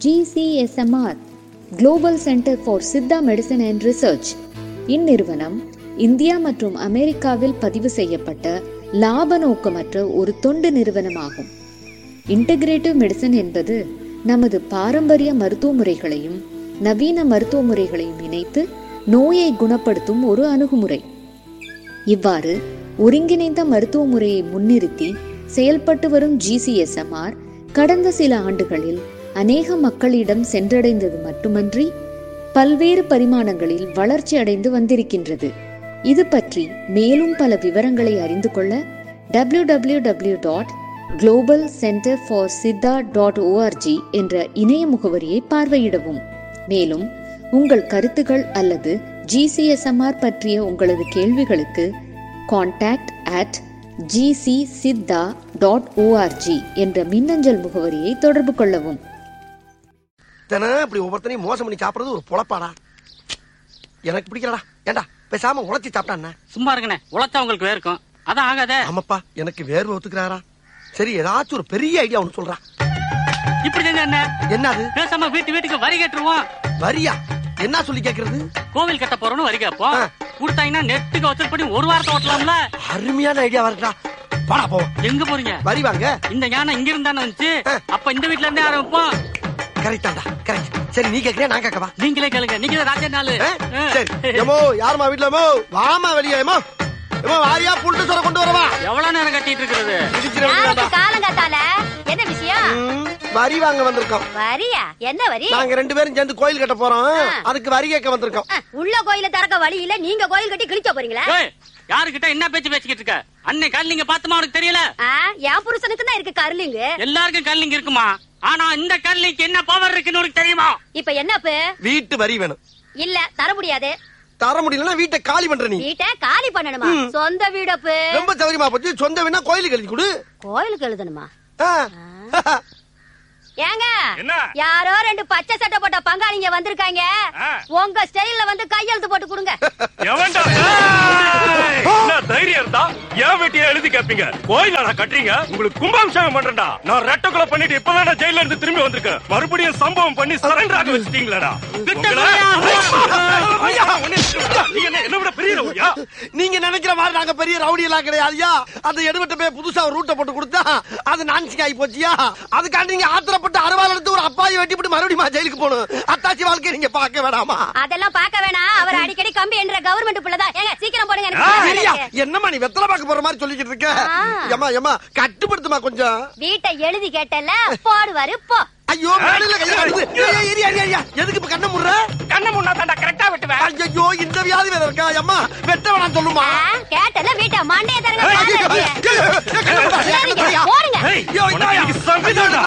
GCSMR global centre for Siddha medicine and research இந்நிறுவனம் India மற்றும் அமெரிக்காவில் பதிவு செய்யப்பட்ட லாப நோக்கமற்ற ஒரு தொண்டு நிறுவனமாகும் இன்டகிரேட்டிவ் மெடிசன் என்பது நமது பாரம்பரிய மருத்துவ முறைகளையும் நவீன மருத்துவ முறைகளையும் இணைத்து நோயை குணப்படுத்தும் ஒரு அணுகுமுறை இவ்வாறு ஒருங்கிணைந்த மருத்துவ முறையை முன்னிறுத்தி செயல்பட்டு வரும் ஜிசிஎஸ்எம்ஆர் கடந்த சில ஆண்டுகளில் அநேக மக்களிடம் சென்றடைந்தது மட்டுமன்றி பல்வேறு பரிமாணங்களில் வளர்ச்சி அடைந்து வந்திருக்கின்றது இது பற்றி மேலும் பல விவரங்களை அறிந்து கொள்ள W W W dot global centre for Siddha dot ORG என்ற இணைய முகவரியை பார்வையிடவும் மேலும் உங்கள் கருத்துகள் அல்லது ஜிசிஎஸ்எம்ஆர் பற்றிய உங்களது கேள்விகளுக்கு contact at GC Siddha dot ORG என்ற மின்னஞ்சல் முகவரியை தொடர்பு கொள்ளவும் தினம் இப்படி ஒவ்வொருத்தனையும் மோசம் பண்ணி சாப்பிடுறது ஒரு பொழப்பாடா எனக்கு பிடிக்கலடா ஏண்டா பேசாம உழைச்சி சாப்பிட்டா என்ன சும்மா இருங்கண்ணே உழைச்சா உங்களுக்கு வேர்க்கும் அதான் ஆகாதே ஆமாப்பா எனக்கு வேர்வை ஒத்துக்கிறாரா சரி ஏதாச்சும் ஒரு பெரிய ஐடியா ஒன்று சொல்றா இப்படி செஞ்சா என்ன என்னது பேசாம வீட்டு வீட்டுக்கு வரி கட்டுருவோம் வரியா என்ன சொல்லி கேக்குறது கோவில் கட்ட போறோம்னு வரி கேட்போம் ஆ. கொடுத்தாங்கன்னா நெட்டுக்கு வசூல் பண்ணி ஒரு வாரத்தை ஓட்டலாம்ல அருமையான ஐடியா வருடா போடா போ எங்க போறீங்க வரி வாங்க இந்த ஞானம் இங்க இருந்தானே வந்துச்சு ஆ. அப்ப இந்த வீட்ல இருந்தே ஆரம்பிப்போம் கரெக்ட் தான்டா கரெக்ட் சரி நீ கேக்குறியா நான் கேட்கவா நீங்களே கேளுங்க நீங்க தான் ராஜா நாளு ஆ? சரி எமோ யாருமா வீட்டுல எமோ வாமா வெளியே எமோ எமோ வாரியா புல்ட்டு சொல்ல கொண்டு வரவா எவ்வளவு நேரம் கட்டிட்டு இருக்கிறது இடிச்சிருக்கா காலங்காத்தால என்ன விஷயம் வரி வாங்க வந்திருக்கோம் வரியா என்ன வரி நாங்க ரெண்டு பேரும் சேர்ந்து கோயில் கட்ட போறோம் அதுக்கு வரி கேட்க வந்திருக்கோம் அஹ், உள்ள கோயில திறக்க வழி இல்ல நீங்க கோயில் கட்டி கிழிச்ச போறீங்களா ஏய், யாருகிட்ட என்ன பேச்சு பேசிக்கிட்டு இருக்க அன்னை கல்லிங்க பாத்துமா உனக்கு தெரியல ஆ, என் புருஷனுக்கு தான் இருக்கு கருலிங்கு எல்லாருக்கும் கல்லிங்க இருக்குமா ஆனா இந்த கல்லிக்கு என்ன பவர் இருக்குன்னு உனக்கு தெரியுமா இப்ப என்னப்பு வீட்டு வரி வேணும் இல்ல தர முடியாது தர முடியலன்னா வீட்டை காலி பண்ற நீ வீட்டை காலி பண்ணணுமா சொந்த வீடப்பு ரொம்ப சௌகரியமா போச்சு சொந்த வேணா கோயிலுக்கு எழுதி கொடு கோயிலுக்கு எழுதணுமா ஆ. ஏங்க என்ன? யாரோ ரெண்டு பச்சை சட்டை போட்ட பங்காளிங்க வந்திருக்காங்க ஆ. உங்க ஸ்டைல்ல வந்து கையெழுத்து போட்டு கொடுங்க எவன்டா ஏய்! என்ன தைரியம் இருந்தா என் வீட்டையே எழுதி கேப்பீங்க கோயில நான் கட்டுறீங்க உங்களுக்கு கும்பாபிஷேகம் பண்றேன்டா நான் ரெட்ட கொலை பண்ணிட்டு இப்பதான் நான் ஜெயில இருந்து திரும்பி வந்திருக்கேன் மறுபடியும் சம்பவம் பண்ணி சரண்டர் ஆக வச்சிட்டீங்களா நீங்க என்ன என்ன விட பெரிய ரவுடியா நீங்க நினைக்கிற மாதிரி நாங்க பெரிய ரவுடி எல்லாம் கிடையாதுயா அந்த எடுவட்ட போய் புதுசா ஒரு ரூட்டை போட்டு கொடுத்தா அது நான்சிங் ஆகி போச்சியா அதுக்காண்டி நீங்க ஆத்திரப்பட்டு அறுவாள் எடுத்து ஒரு அப்பாயை வெட்டிவிட்டு மறுபடியும் ஜெயிலுக்கு போகணும் அத்தாச்சி வாழ்க்கை நீங்க பார்க்க வேணாமா அதெல்லாம் பார்க்க வேணாம் அவர் அடிக்கடி கம்பி என்ற கவர்மெண்ட் புள்ளதான் ஏங்க சீக்கிரம் போடுங்க எனக்கு ஆ, வேலை இல்லையா? இருக்கு. என்னம்மா நீ வெத்தலை பார்க்க போற மாதிரி சொல்லிக்கிட்டு இருக்க ஆ. ஏமா ஏமா கட்டுப்படுத்துமா கொஞ்சம் வீட்டை எழுதி கேட்டல போடுவாரு போ ஐயோ மேடையில கையில வருது. ஏய், ஏய், ஏய், ஏய், ஏய், எதுக்கு இப்ப கண்ண முடுற கண்ண முன்னா தாண்டா கரெக்டா வெட்டுவேன் ஐயோ இந்த வியாதி வேற இருக்கா அம்மா வெட்ட வேணாம் சொல்லுமா ஆ, கேட்டல வீட்டை மண்டைய தரங்க ஐயோ, வேலை ஐயோ, இருக்கு. ஐயோ, ஐயோ, கண்ணை மூடுடா, கண்ணை சரிங்க, மூடுடா. போடுங்க ஏய், ஐயோ, உனக்கு இந்தாயா. இன்னைக்கு சமைதாடா.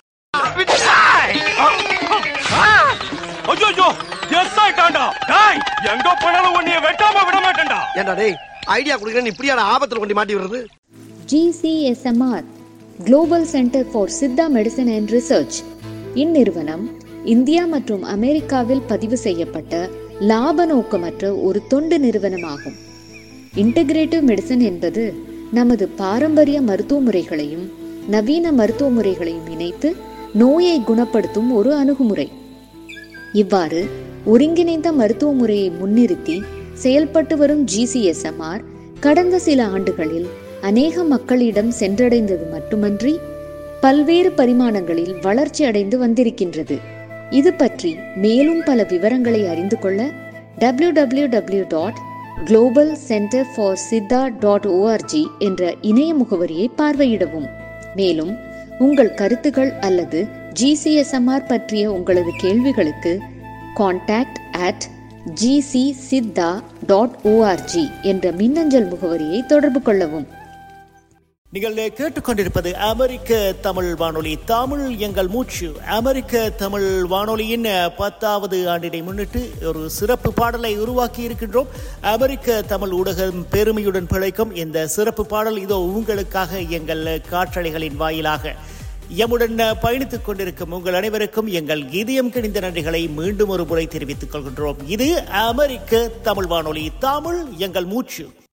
ஐயோ எஸ் ஆயிட்டான்டா டேய் எங்க போனாலும் உன்னைய வெட்டாம விட மாட்டேன்டா ஏண்டா டேய் ஐடியா குடுக்குறேன் இப்படியான ஆபத்துல கொண்டு மாட்டி விடுறது GCSMR global centre for Siddha medicine and research இந்நிறுவனம் இந்தியா மற்றும் அமெரிக்காவில் பதிவு செய்யப்பட்ட லாப நோக்கமற்ற ஒரு தொண்டு நிறுவனமாகும் இன்டகிரேட்டிவ் மெடிசன் என்பது நமது பாரம்பரிய மருத்துவ முறைகளையும் நவீன மருத்துவ முறைகளையும் இணைத்து நோயை குணப்படுத்தும் ஒரு அணுகுமுறை இவ்வாறு ஒருங்கிணைந்த மருத்துவ முறையை முன்னிறுத்தி செயல்பட்டு வரும் ஜிசிஎஸ்எம்ஆர் கடந்த சில ஆண்டுகளில் அநேக மக்களிடம் சென்றடைந்தது மட்டுமன்றி பல்வேறு பரிமாணங்களில் வளர்ச்சி அடைந்து வந்திருக்கின்றது இது பற்றி மேலும் பல விவரங்களை அறிந்து கொள்ள W W W dot global centre for Siddha dot ORG என்ற இணைய முகவரியை பார்வையிடவும் மேலும் உங்கள் கருத்துகள் அல்லது ஜிசிஎஸ்எம்ஆர் பற்றிய உங்களது கேள்விகளுக்கு contact at GC Siddha dot ORG என்ற மின்னஞ்சல் முகவரியை தொடர்பு கொள்ளவும் நீங்கள் கேட்டுக்கொண்டிருப்பது அமெரிக்க தமிழ் வானொலி தமிழ் எங்கள் மூச்சு அமெரிக்க தமிழ் வானொலியின் பத்தாவது ஆண்டினை முன்னிட்டு ஒரு சிறப்பு பாடலை உருவாக்கி இருக்கின்றோம் அமெரிக்க தமிழ் ஊடகம் பெருமையுடன் பிழைக்கும் இந்த சிறப்பு பாடல் இதோ உங்களுக்காக எங்கள் காற்றலைகளின் வாயிலாக எம்முடன் பயணித்துக் கொண்டிருக்கும் உங்கள் அனைவருக்கும் எங்கள் இதயம் கிணிந்த நன்றிகளை மீண்டும் ஒரு முறை தெரிவித்துக் கொள்கின்றோம் இது அமெரிக்க தமிழ் வானொலி தமிழ் எங்கள் மூச்சு